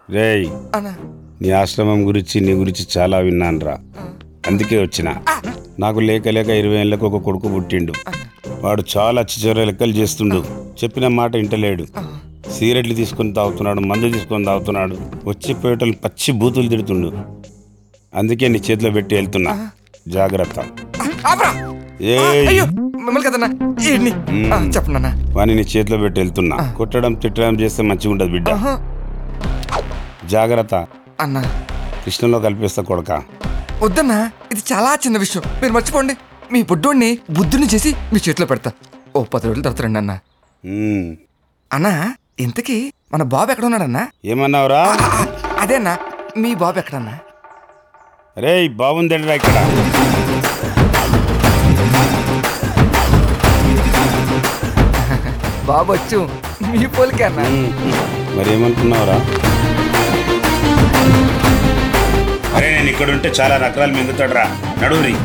రేయ్ అన్నా నీ ఆశ్రమం గురించి నీ గురించి చాలా విన్నానురా అందుకే వచ్చిన నాకు లేక లేక ఇరవై ఏళ్ళకు ఒక కొడుకు పుట్టిండు వాడు చాలా చిచ్చర లెక్కలు చేస్తుండు చెప్పిన మాట ఇంటలేడు సిగరెట్లు తీసుకొని తాగుతున్నాడు మందు తీసుకొని తాగుతున్నాడు వచ్చి పోయేటోళ్ళు పచ్చి బూతులు తిడుతుండు అందుకే నీ చేతిలో పెట్టి వెళ్తున్నా జాగ్రత్త ఆపరా ఏయ్ అయ్యో మిమ్మల్ని కదన్నా ఈడ్ని చెప్పనన్నా వాని నీ చేతిలో పెట్టి వెళ్తున్నా కొట్టడం తిట్టడం చేస్తే మంచిగా ఉండదు బిడ్డ జాగ్రత్త అన్నా కృష్ణలో కలిపేస్తా కొడక వద్దన్నా ఇది చాలా చిన్న విషయం మీరు మర్చిపోండి మీ బుడ్డోడిని బుద్ధుని చేసి మీ చేతిలో పెడతా ఓ పది రోజుల తర్వాత రండి అన్న ఉమ్. అన్నా ఇంతకీ మన బాబు ఎక్కడ ఉన్నాడన్నా ఏమన్నావురా ఆ, ఆ, అదే అన్నా మీ బాబు ఎక్కడన్నా రే బాగుందండిరా ఇక్కడ బాబు వచ్చు మీ పోలికే అన్నా ఉమ్. మరి ఏమనుకున్నావురా అరే నేను ఇక్కడ ఉంటే చాలా నకరాలు మింగుతాడురా నడువురి